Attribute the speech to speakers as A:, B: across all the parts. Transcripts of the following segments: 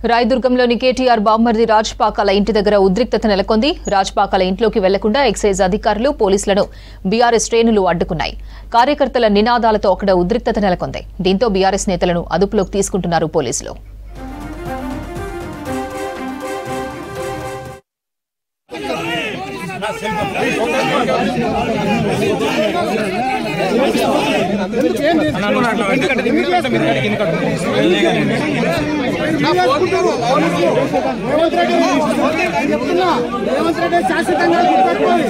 A: రాయదుర్గంలోని కేటీఆర్ బామ్మర్ది రాజ్పాకాల ఇంటి దగ్గర ఉద్రిక్తత నెలకొంది రాజ్పాకాల ఇంట్లోకి వెళ్లకుండా ఎక్సైజ్ అధికారులు పోలీసులను బీఆర్ఎస్ శ్రేణులు అడ్డుకున్నాయి కార్యకర్తల నినాదాలతో అక్కడ ఉద్రిక్తత నెలకొంది దీంతో బీఆర్ఎస్ నేతలను అదుపులోకి తీసుకుంటున్నారు పోలీసులు
B: రేవంత్ రెడ్డి నేను చెప్తున్నా రేవంత్ రెడ్డి శాశ్వతంగా గుర్తుపెట్టుకోవాలి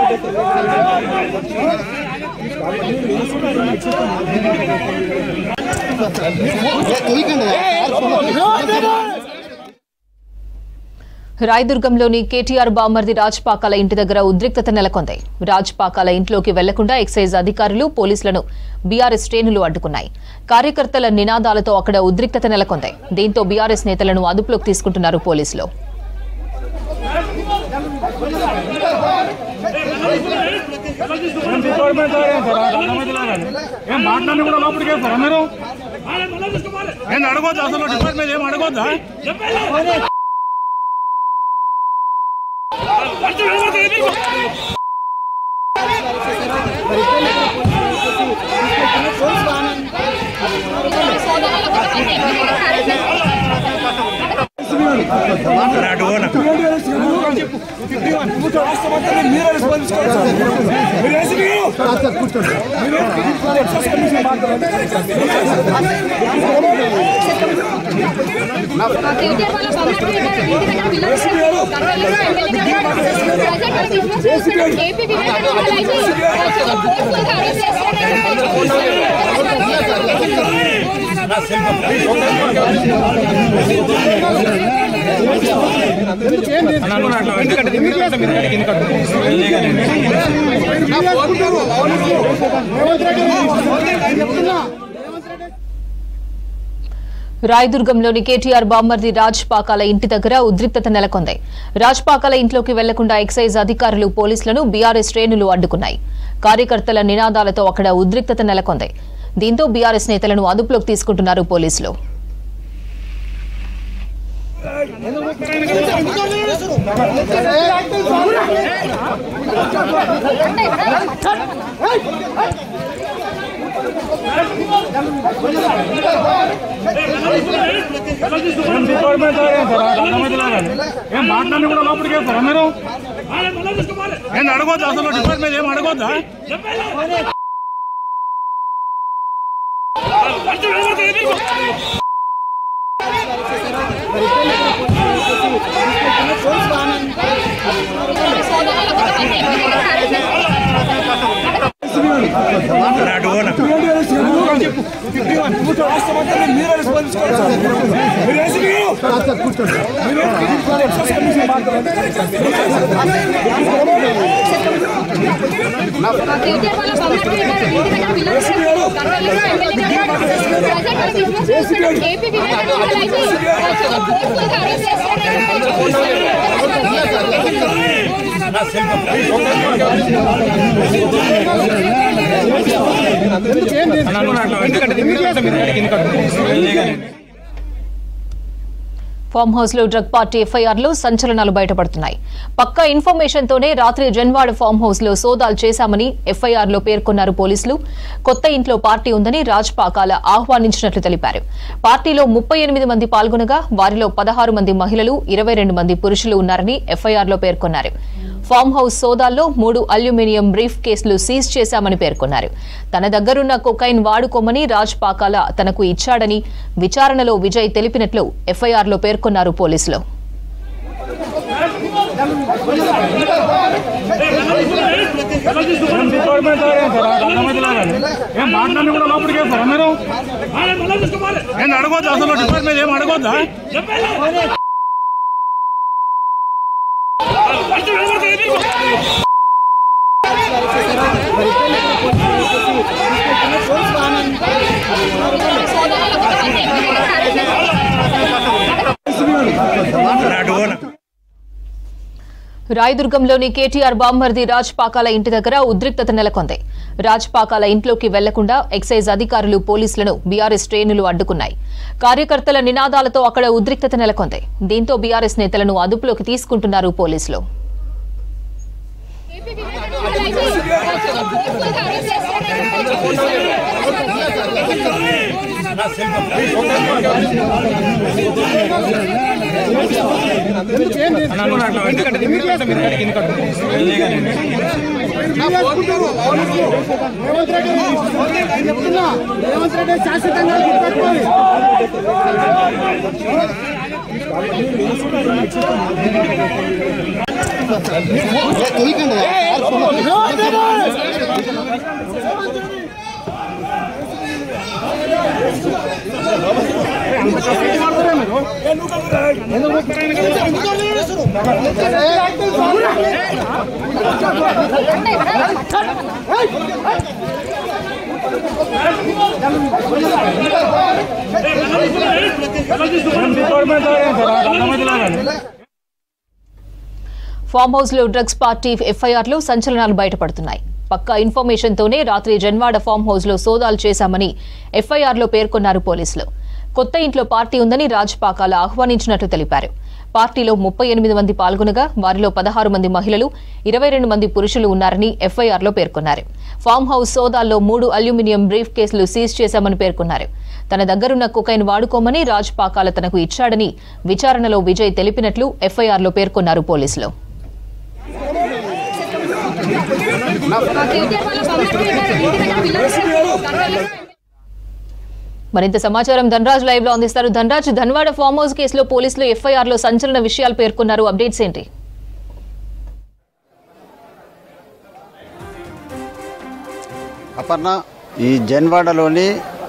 A: రాయదుర్గంలోని కేటీఆర్ బామ్మర్ది రాజ్పాకాల ఇంటి దగ్గర ఉద్రిక్తత నెలకొంది రాజ్పాకాల ఇంట్లోకి వెళ్లకుండా ఎక్సైజ్ అధికారులు పోలీసులను బీఆర్ఎస్ శ్రేణులు అడ్డుకున్నాయి కార్యకర్తల నినాదాలతో అక్కడ ఉద్రిక్తత నెలకొంది దీంతో బీఆర్ఎస్ నేతలను అదుపులోకి తీసుకుంటున్నారు పోలీసులు
C: ఏం మాట్లాడి కూడా లోపలికి వేస్తారా మీరు ఏం అడగొద్దు అసలు డిపార్ట్మెంట్ ఏం అడగొద్దా
D: కేటీఆర్ వాళ్ళ బొమ్మకి ఇంటి దగ్గర విలపిస్తున్నారు. ప్రజెంట్ బిజినెస్ చేస్తున్నారు. ఏపీ విలేకరులు వాళ్ళైతే ఫోర్స్ఫుల్గా అరెస్ట్
B: రేవంత్ రెడ్డి నేను చెప్తున్నా
A: రాయదుర్గంలోని కేటీఆర్ బామ్మర్ది రాజ్ పాకాల ఇంటి దగ్గర ఉద్రిక్తత నెలకొంది రాజ్ పాకాల ఇంట్లోకి వెళ్లకుండా ఎక్సైజ్ అధికారులు పోలీసులను బీఆర్ఎస్ శ్రేణులు అడ్డుకున్నాయి కార్యకర్తల నినాదాలతో అక్కడ ఉద్రిక్తత నెలకొంది దీంతో బీఆర్ఎస్ నేతలను అదుపులోకి తీసుకుంటున్నారు పోలీసులు
C: ఏం డిపార్ట్మెంట్ ఏం మాట్లాడి కూడా లోపలికి వేస్తారా మీరు ఏం అడగొద్దు అసలు డిపార్ట్మెంట్ ఏం అడగొద్దా
D: కేటీఆర్ వాళ్ళ బొమ్మకి ఇంటి దగ్గర విలపిస్తున్నారు. ప్రజెంట్ బిజినెస్ చేస్తున్నారు. ఏపీ విలేకరులు వాళ్ళైతే ఫోర్స్ఫుల్గా అరెస్ట్
A: ఫామ్ హౌస్ లో డ్రగ్ పార్టీ ఎఫ్ఐఆర్ లో సంచలనాలు బయటపడుతున్నాయి పక్కా ఇన్ఫర్మేషన్ తోనే రాత్రి జన్వాడ ఫామ్ హౌస్ లో సోదాలు చేశామని ఎఫ్ఐఆర్ లో పేర్కొన్నారు పోలీసులు కొత్త ఇంట్లో పార్టీ ఉందని రాజ్ పాకాల ఆహ్వానించినట్లు తెలిపారు పార్టీలో ముప్పై ఎనిమిది మంది పాల్గొనగా వారిలో పదహారు మంది మహిళలు ఇరవై రెండు మంది పురుషులు ఉన్నారని ఎఫ్ఐఆర్ లో పేర్కొన్నారు ఫామ్ హౌస్ సోదాల్లో మూడు అల్యూమినియం బ్రీఫ్ కేసులు సీజ్ చేశామని పేర్కొన్నారు తన దగ్గరున్న కొకైన్ వాడుకోమని రాజ్ పాకాల తనకు ఇచ్చాడని విచారణలో విజయ్ తెలిపినట్లు ఎఫ్ఐఆర్ లో పేర్కొన్నారు పోలీసులు
C: ఏం డిపార్ట్మెంట్ ఏం మాట్లాడి కూడా లోపలికి వేస్తారా మీరు ఏం అడగొద్దు అసలు డిపార్ట్మెంట్ ఏం అడగొద్దా
A: రాయదుర్గంలోని కేటీఆర్ బామ్మర్ది రాజ్ పాకాల ఇంటి దగ్గర ఉద్రిక్తత నెలకొంది రాజ్ పాకాల ఇంట్లోకి వెళ్లకుండా ఎక్సైజ్ అధికారులు పోలీసులను బీఆర్ఎస్ శ్రేణులు అడ్డుకున్నాయి కార్యకర్తల నినాదాలతో అక్కడ ఉద్రిక్తత నెలకొంది దీంతో బీఆర్ఎస్ నేతలను అదుపులోకి తీసుకుంటున్నారు పోలీసులు
D: ఏపీ విధానంలో అరెస్ట్
B: రేవంత్ రెడ్డి నేను చెప్తున్నా రేవంత్ రెడ్డి శాశ్వతంగా గుర్తుపెట్టుకోవాలి
C: డిపార్ట్మెంట్ సార్
A: ఫామ్ హౌస్ లో డ్రగ్స్ పార్టీ ఎఫ్ఐఆర్ లో సంచలనాలు బయటపడుతున్నాయి పక్కా ఇన్ఫర్మేషన్ తోనే రాత్రి జన్వాడ ఫామ్ హౌస్ లో సోదాలు చేశామని ఎఫ్ఐఆర్ లో పేర్కొన్నారు పోలీసులు కొత్త ఇంట్లో పార్టీ ఉందని రాజ్ పాకాల ఆహ్వానించినట్లు తెలిపారు పార్టీలో ముప్పై ఎనిమిది మంది పాల్గొనగా వారిలో పదహారు మంది మహిళలు ఇరవై రెండు మంది పురుషులు ఉన్నారని ఎఫ్ఐఆర్ లో పేర్కొన్నారు ఫామ్ హౌస్ సోదాల్లో మూడు అల్యూమినియం బ్రీఫ్ కేసులు సీజ్ చేశామని పేర్కొన్నారు తన దగ్గరున్న కొకైన్ వాడుకోమని రాజ్ పాకాల తనకు ఇచ్చాడని విచారణలో విజయ్ తెలిపినట్లు ఎఫ్ఐఆర్ లో పేర్కొన్నారు పోలీసులు
D: కేటీఆర్ వాళ్ళ బొమ్మకి ఇంటి దగ్గర పిల్లలు
A: మరింత సమాచారం ధనరాజ్ లైవ్ లో అందిస్తారు ధనరాజ్ ధన్వాడ ఫామ్ హౌస్ కేసులో పోలీసులు ఎఫ్ఐఆర్ లో సంచలన విషయాలు పేర్కొన్నారు అప్డేట్స్ ఏంటి
E: అపర్ణ ఈ జన్వాడలోని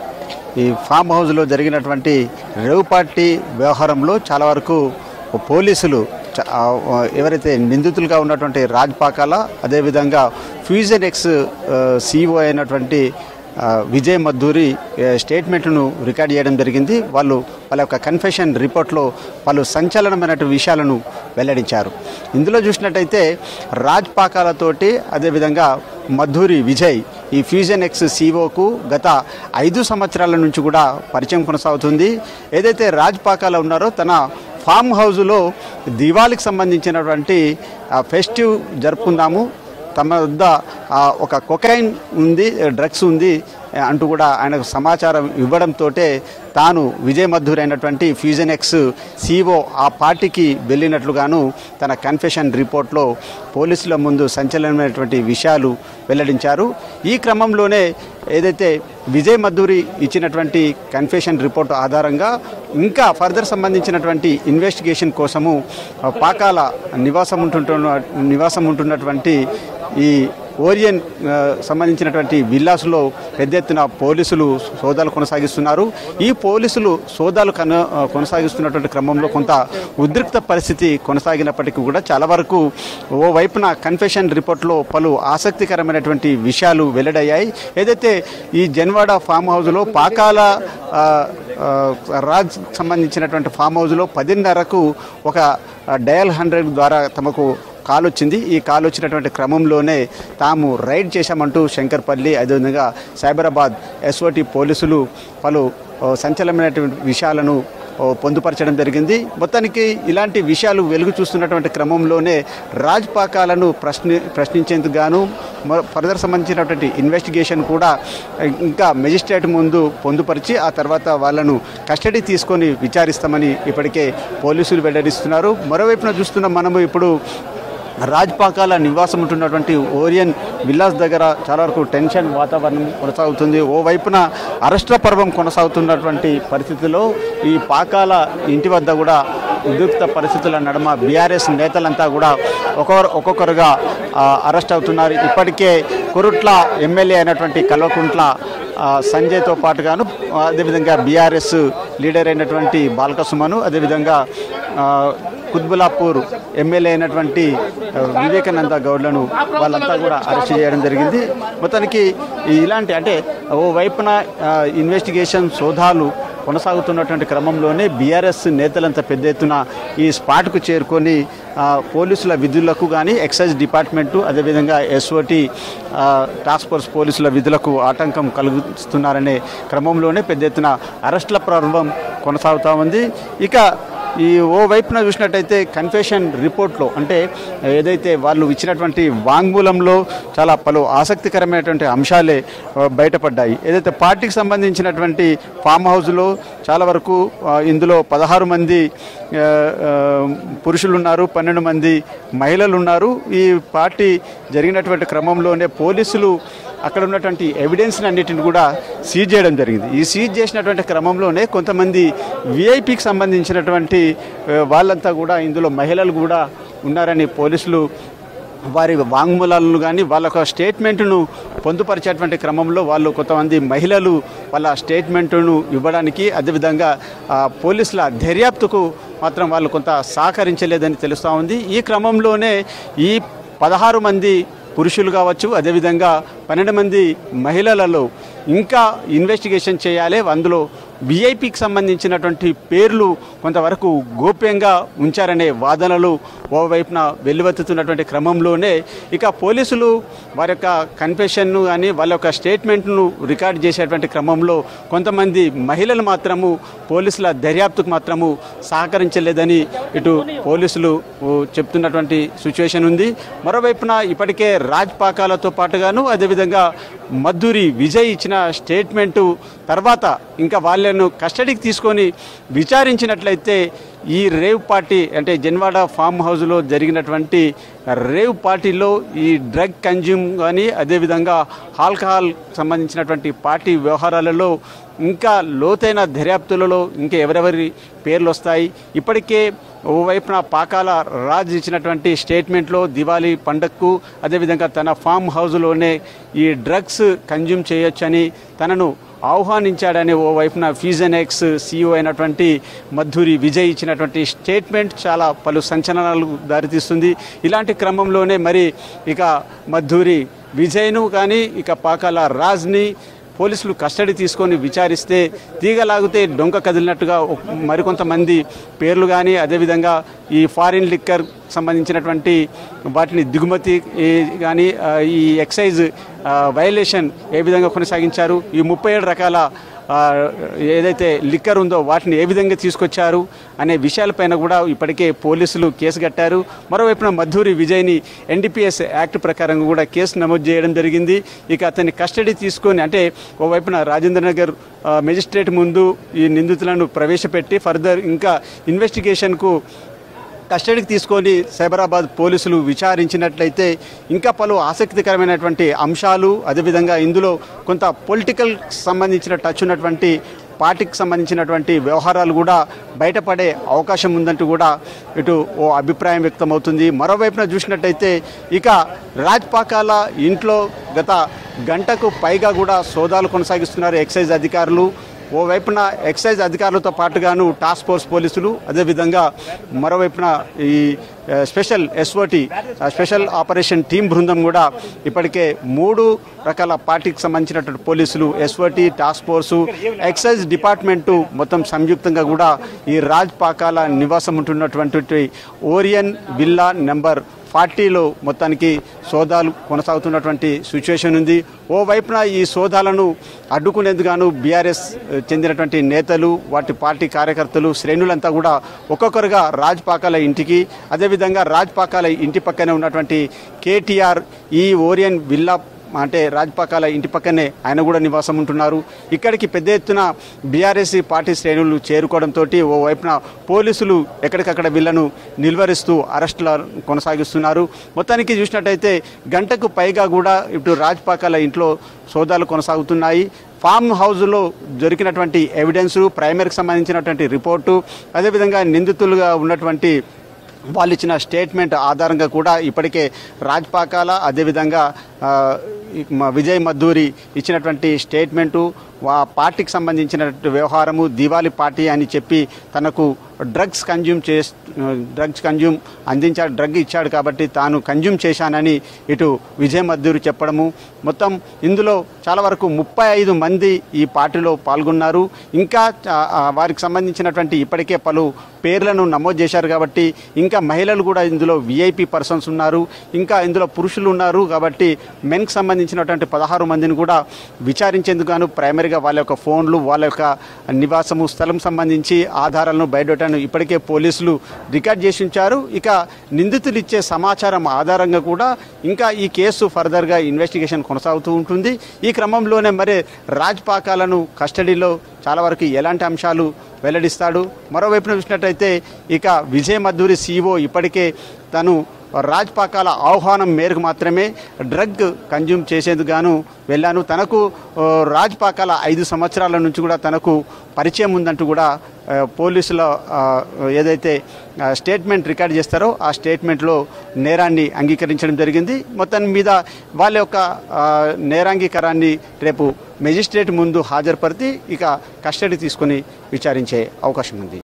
E: ఈ ఫామ్ హౌస్లో జరిగినటువంటి రేవు పార్టీ వ్యవహారంలో చాలా వరకు పోలీసులు చ- ఆ, ఎవరైతే నిందితులుగా ఉన్నటువంటి రాజ్ పాకాల అదేవిధంగా ఫ్యూజన్ ఎక్స్ సిఇఓ అయినటువంటి ఆ, విజయ్ మద్దూరి ఏ, స్టేట్మెంట్ను రికార్డ్ చేయడం జరిగింది వాళ్ళు వాళ్ళ యొక్క కన్ఫెషన్ రిపోర్ట్లో పలు సంచలనమైన విషయాలను వెల్లడించారు ఇందులో చూసినట్టయితే రాజ్ పాకాలతోటి అదేవిధంగా మధురి విజయ్ ఈ ఫ్యూజన్ ఎక్స్ సిఓకు గత ఐదు సంవత్సరాల నుంచి కూడా పరిచయం కొనసాగుతుంది ఏదైతే రాజ్ పాకాల ఉన్నారో తన ఫామ్ హౌజ్లో దివాళికి సంబంధించినటువంటి ఆ, ఫెస్టివ్ జరుపుకుందాము తమ వద్ద ఆ, ఒక కొకైన్ ఉంది డ్రగ్స్ ఉంది అంటూ కూడా ఆయనకు సమాచారం ఇవ్వడంతో తాను విజయ్ మధుర్ అయినటువంటి ఫ్యూజన్ ఎక్స్ సిఓ ఆ పార్టీకి వెళ్ళినట్లుగాను తన కన్ఫెషన్ రిపోర్ట్లో పోలీసుల ముందు సంచలనమైనటువంటి విషయాలు వెల్లడించారు ఈ క్రమంలోనే ఏదైతే విజయ్ మధురి ఇచ్చినటువంటి కన్ఫెషన్ రిపోర్ట్ ఆధారంగా ఇంకా ఫర్దర్ సంబంధించినటువంటి ఇన్వెస్టిగేషన్ కోసము ఆ, పాకాల నివాసం ఉంటుంటున్న నివాసం ఉంటున్నటువంటి ఈ ఓరియన్ ఆ, సంబంధించినటువంటి విల్లాస్లో పెద్ద ఎత్తున పోలీసులు సోదాలు కొనసాగిస్తున్నారు ఈ పోలీసులు సోదాలు కన ఆ, కొనసాగిస్తున్నటువంటి క్రమంలో కొంత ఉద్రిక్త పరిస్థితి కొనసాగినప్పటికీ కూడా చాలా వరకు ఓ వైపున కన్ఫెషన్ రిపోర్ట్లో పలు ఆసక్తికరమైనటువంటి విషయాలు వెల్లడయ్యాయి ఏదైతే ఈ జన్వాడ ఫామ్ హౌస్లో పాకాల ఆ, ఆ, రాజ్ సంబంధించినటువంటి ఫామ్ హౌస్లో పదిన్నరకు ఒక డయల్ హండ్రెడ్ ద్వారా తమకు కాల్ వచ్చింది ఈ కాల్ వచ్చినటువంటి క్రమంలోనే తాము రైడ్ చేశామంటూ శంకర్పల్లి అదేవిధంగా సైబరాబాద్ ఎస్ఓటి పోలీసులు పలు ఓ, సంచలనమైనటువంటి విషయాలను ఓ, పొందుపరచడం జరిగింది మొత్తానికి ఇలాంటి విషయాలు వెలుగు చూస్తున్నటువంటి క్రమంలోనే రాజ్ పాకాలను ప్రశ్ని ప్రశ్నించేందుకు గాను మ- ఫర్దర్ సంబంధించినటువంటి ఇన్వెస్టిగేషన్ కూడా ఇంకా మెజిస్ట్రేట్ ముందు పొందుపరిచి ఆ తర్వాత వాళ్ళను కస్టడీ తీసుకొని విచారిస్తామని ఇప్పటికే పోలీసులు వెల్లడిస్తున్నారు మరోవైపున చూస్తున్నాం మనము ఇప్పుడు రాజ్పాకాల నివాసం ఉంటున్నటువంటి ఓరియన్ విల్లాస్ దగ్గర చాలా వరకు టెన్షన్ వాతావరణం కొనసాగుతుంది ఓవైపున అరెస్ట్ల పర్వం కొనసాగుతున్నటువంటి పరిస్థితిలో ఈ పాకాల ఇంటి వద్ద కూడా ఉద్రిక్త పరిస్థితుల నడుమ బీఆర్ఎస్ నేతలంతా కూడా ఒక్కొక్కరు ఒక్కొక్కరుగా ఆ, అరెస్ట్ అవుతున్నారు ఇప్పటికే కురుట్ల ఎమ్మెల్యే అయినటువంటి కల్వకుంట్ల ఆ, సంజయ్తో పాటుగాను అదేవిధంగా బీఆర్ఎస్ లీడర్ అయినటువంటి బాలకసుమను అదేవిధంగా ఆ, కుత్బులాపూర్ ఎమ్మెల్యే అయినటువంటి ఆ, వివేకానంద గౌడ్లను వాళ్ళంతా కూడా అరెస్ట్ చేయడం జరిగింది మొత్తానికి ఇలాంటి అంటే ఓ వైపున ఆ, ఇన్వెస్టిగేషన్ సోదాలు కొనసాగుతున్నటువంటి క్రమంలోనే బీఆర్ఎస్ నేతలంతా పెద్ద ఎత్తున ఈ స్పాట్కు చేరుకొని ఆ, పోలీసుల విధులకు కానీ ఎక్సైజ్ డిపార్ట్మెంటు అదేవిధంగా ఎస్ఓటి టాస్క్ ఫోర్స్ పోలీసుల విధులకు ఆటంకం కలుగుతున్నారనే క్రమంలోనే పెద్ద ఎత్తున అరెస్టుల ప్రారంభం కొనసాగుతూ ఉంది ఇక ఈ ఓ వైపున చూసినట్టయితే కన్ఫెషన్ రిపోర్ట్లో అంటే ఏదైతే వాళ్ళు ఇచ్చినటువంటి వాంగ్మూలంలో చాలా పలు ఆసక్తికరమైనటువంటి అంశాలే ఆ, బయటపడ్డాయి ఏదైతే పార్టీకి సంబంధించినటువంటి ఫామ్ హౌస్లో చాలా వరకు ఆ, ఇందులో పదహారు మంది ఆ, ఆ, పురుషులు ఉన్నారు పన్నెండు మంది మహిళలు ఉన్నారు ఈ పార్టీ జరిగినటువంటి క్రమంలోనే పోలీసులు అక్కడ ఉన్నటువంటి ఎవిడెన్స్ అన్నిటిని కూడా సీజ్ చేయడం జరిగింది ఈ సీజ్ చేసినటువంటి క్రమంలోనే కొంతమంది విఐపికి సంబంధించినటువంటి ఆ, వాళ్ళంతా కూడా ఇందులో మహిళలు కూడా ఉన్నారని పోలీసులు వారి వాంగ్మూలాలను కానీ వాళ్ళ యొక్క స్టేట్మెంట్ను పొందుపరిచేటువంటి క్రమంలో వాళ్ళు కొంతమంది మహిళలు వాళ్ళ స్టేట్మెంట్ను ఇవ్వడానికి అదేవిధంగా ఆ, పోలీసుల దర్యాప్తుకు మాత్రం వాళ్ళు కొంత సహకరించలేదని తెలుస్తూ ఉంది ఈ క్రమంలోనే ఈ పదహారు మంది పురుషులు కావచ్చు అదేవిధంగా పన్నెండు మంది మహిళలలో ఇంకా ఇన్వెస్టిగేషన్ చేయాలి అందులో విఐపికి సంబంధించినటువంటి పేర్లు కొంతవరకు గోప్యంగా ఉంచారనే వాదనలు ఓవైపున వెల్లువెత్తుతున్నటువంటి క్రమంలోనే ఇక పోలీసులు వారి యొక్క కన్ఫెషన్ను కానీ వాళ్ళ యొక్క స్టేట్మెంట్ను రికార్డ్ చేసేటువంటి క్రమంలో కొంతమంది మహిళలు మాత్రము పోలీసుల దర్యాప్తుకు మాత్రము సహకరించలేదని ఇటు పోలీసులు ఓ, చెప్తున్నటువంటి సిచ్యువేషన్ ఉంది మరోవైపున ఇప్పటికే రాజ్ పాకాలతో పాటుగాను అదేవిధంగా మద్దూరి విజయ్ ఇచ్చిన స్టేట్మెంటు తర్వాత ఇంకా వాళ్ళను కస్టడీకి తీసుకొని విచారించినట్లయితే ఈ రేవ్ పార్టీ అంటే జన్వాడ ఫామ్ హౌస్లో జరిగినటువంటి రేవ్ పార్టీలో ఈ డ్రగ్ కన్జ్యూమ్ కానీ అదేవిధంగా ఆల్కహాల్ సంబంధించినటువంటి పార్టీ వ్యవహారాలలో ఇంకా లోతైన దర్యాప్తులలో ఇంకా ఎవరెవరి పేర్లు వస్తాయి ఇప్పటికే ఓవైపున పాకాల రాజ్ ఇచ్చినటువంటి స్టేట్మెంట్లో దివాళీ పండగకు అదేవిధంగా తన ఫామ్ హౌస్లోనే ఈ డ్రగ్స్ కన్జ్యూమ్ చేయొచ్చని తనను ఆహ్వానించాడని ఓ వైపున ఫీజన్ ఎక్స్ సీఈఓ అయినటువంటి మధురి విజయ్ ఇచ్చినటువంటి స్టేట్మెంట్ చాలా పలు సంచలనాలు దారితీస్తుంది ఇలాంటి క్రమంలోనే మరి ఇక మధురి విజయ్ను కానీ ఇక పాకాల రాజ్ని పోలీసులు కస్టడీ తీసుకొని విచారిస్తే తీగలాగితే డొంక కదిలినట్టుగా ఒక- మరికొంతమంది పేర్లు కానీ అదేవిధంగా ఈ ఫారిన్ లిక్కర్ సంబంధించినటువంటి వాటిని దిగుమతి కానీ ఈ ఎక్సైజ్ వైలేషన్ ఏ విధంగా కొనసాగించారు ఈ ముప్పై ఏడు రకాల ఆ, ఏదైతే లిక్కర్ ఉందో వాటిని ఏ విధంగా తీసుకొచ్చారు అనే విషయాలపైన కూడా ఇప్పటికే పోలీసులు కేసు కట్టారు మరోవైపున మధురి విజయ్ని ఎన్డీపీఎస్ యాక్ట్ ప్రకారం కూడా కేసు నమోదు చేయడం జరిగింది ఇక అతన్ని కస్టడీ తీసుకొని అంటే ఓవైపున రాజేంద్ర నగర్ ఆ, మెజిస్ట్రేట్ ముందు ఈ నిందితులను ప్రవేశపెట్టి ఫర్దర్ ఇంకా ఇన్వెస్టిగేషన్కు కస్టడీకి తీసుకొని సైబరాబాద్ పోలీసులు విచారించినట్లయితే ఇంకా పలు ఆసక్తికరమైనటువంటి అంశాలు అదేవిధంగా ఇందులో కొంత పొలిటికల్ సంబంధించిన టచ్ ఉన్నటువంటి పార్టీకి సంబంధించినటువంటి వ్యవహారాలు కూడా బయటపడే అవకాశం ఉందంటూ కూడా ఇటు ఓ అభిప్రాయం వ్యక్తమవుతుంది మరోవైపున చూసినట్టయితే ఇక రాజ్పాకాల ఇంట్లో గత గంటకు పైగా కూడా సోదాలు కొనసాగిస్తున్నారు ఎక్సైజ్ అధికారులు ఓవైపున ఎక్సైజ్ అధికారులతో పాటుగాను టాస్క్ ఫోర్స్ పోలీసులు అదేవిధంగా మరోవైపున ఈ ఆ, స్పెషల్ ఎస్ఓటి ఆ, స్పెషల్ ఆపరేషన్ టీం బృందం కూడా ఇప్పటికే మూడు రకాల పార్టీకి సంబంధించినటువంటి పోలీసులు SOT task force excise department మొత్తం సంయుక్తంగా కూడా ఈ రాజ్ పాకాల నివాసం ఉంటున్నటువంటి ఓరియన్ విల్లా నెంబర్ ఫార్టీలో మొత్తానికి సోదాలు కొనసాగుతున్నటువంటి సిచ్యువేషన్ ఉంది ఓవైపున ఈ సోదాలను అడ్డుకునేందుకు బీఆర్ఎస్ చెందినటువంటి నేతలు వాటి పార్టీ కార్యకర్తలు శ్రేణులంతా కూడా ఒక్కొక్కరుగా రాజ్పాకాల ఇంటికి అదేవిధంగా రాజ్పాకాల ఇంటి పక్కనే ఉన్నటువంటి కేటీఆర్ ఈ ఓరియన్ విల్లా అంటే రాజ్పాకాల ఇంటి పక్కనే ఆయన కూడా నివాసం ఉంటున్నారు ఇక్కడికి పెద్ద ఎత్తున బీఆర్ఎస్ పార్టీ శ్రేణులు చేరుకోవడంతో ఓవైపున పోలీసులు ఎక్కడికక్కడ వీళ్లను నిల్వరిస్తూ అరెస్టుల కొనసాగిస్తున్నారు మొత్తానికి చూసినట్టయితే గంటకు పైగా కూడా ఇటు రాజ్పాకాల ఇంట్లో సోదాలు కొనసాగుతున్నాయి ఫామ్ హౌస్లో దొరికినటువంటి ఎవిడెన్స్ ప్రైమరీకి సంబంధించినటువంటి రిపోర్టు అదేవిధంగా నిందితులుగా ఉన్నటువంటి వాళ్ళు ఇచ్చిన స్టేట్మెంట్ ఆధారంగా కూడా ఇప్పటికే రాజ్పాకాల అదేవిధంగా ఆ, ఈ మా విజయ్ మద్దూరి ఇచ్చినటువంటి స్టేట్మెంటు వా పార్టీకి సంబంధించినటువంటి వ్యవహారము దివాళీ పార్టీ అని చెప్పి తనకు డ్రగ్స్ కన్జ్యూమ్ చే డ్రగ్స్ కన్జ్యూమ్ అందించాడు డ్రగ్ ఇచ్చాడు కాబట్టి తాను కన్జ్యూమ్ చేశానని ఇటు విజయ్ మద్దూరి చెప్పడము మొత్తం ఇందులో చాలా వరకు ముప్పై ఐదు మంది ఈ పార్టీలో పాల్గొన్నారు ఇంకా ఆ, ఆ, వారికి సంబంధించినటువంటి ఇప్పటికే పలు పేర్లను నమోదు చేశారు కాబట్టి ఇంకా మహిళలు కూడా ఇందులో విఐపి పర్సన్స్ ఉన్నారు ఇంకా ఇందులో పురుషులు ఉన్నారు కాబట్టి మెన్కి సంబంధించినటువంటి పదహారు మందిని కూడా విచారించేందుకు గాను ప్రైమరీగా వాళ్ళ యొక్క ఫోన్లు వాళ్ళ యొక్క నివాసము స్థలం సంబంధించి ఆధారాలను బయటపెట్టాను ఇప్పటికే పోలీసులు రికార్డ్ చేసి ఉంచారు ఇక నిందితులు ఇచ్చే సమాచారం ఆధారంగా కూడా ఇంకా ఈ కేసు ఫర్దర్గా ఇన్వెస్టిగేషన్ కొనసాగుతూ ఉంటుంది ఈ క్రమంలోనే మరి రాజ్ పాకాలను కస్టడీలో చాలా వరకు ఎలాంటి అంశాలు వెల్లడిస్తాడు మరోవైపున చూసినట్టయితే ఇక విజయ్ మద్దూరి సీఓ ఇప్పటికే తను రాజ్ పాకాల ఆహ్వానం మేరకు మాత్రమే డ్రగ్ కన్జ్యూమ్ చేసేందుకు గాను వెళ్ళాను తనకు ఆ, రాజ్ పాకాల ఐదు సంవత్సరాల నుంచి కూడా తనకు పరిచయం ఉందంటూ కూడా ఆ, పోలీసుల ఆ, ఏదైతే ఆ, స్టేట్మెంట్ రికార్డ్ చేస్తారో ఆ స్టేట్మెంట్లో నేరాన్ని అంగీకరించడం జరిగింది మొత్తం మీద వాళ్ళ యొక్క ఆ, నేరాంగీకారాన్ని రేపు మెజిస్ట్రేట్ ముందు హాజరుపరిచి ఇక కస్టడీ తీసుకొని విచారించే అవకాశం ఉంది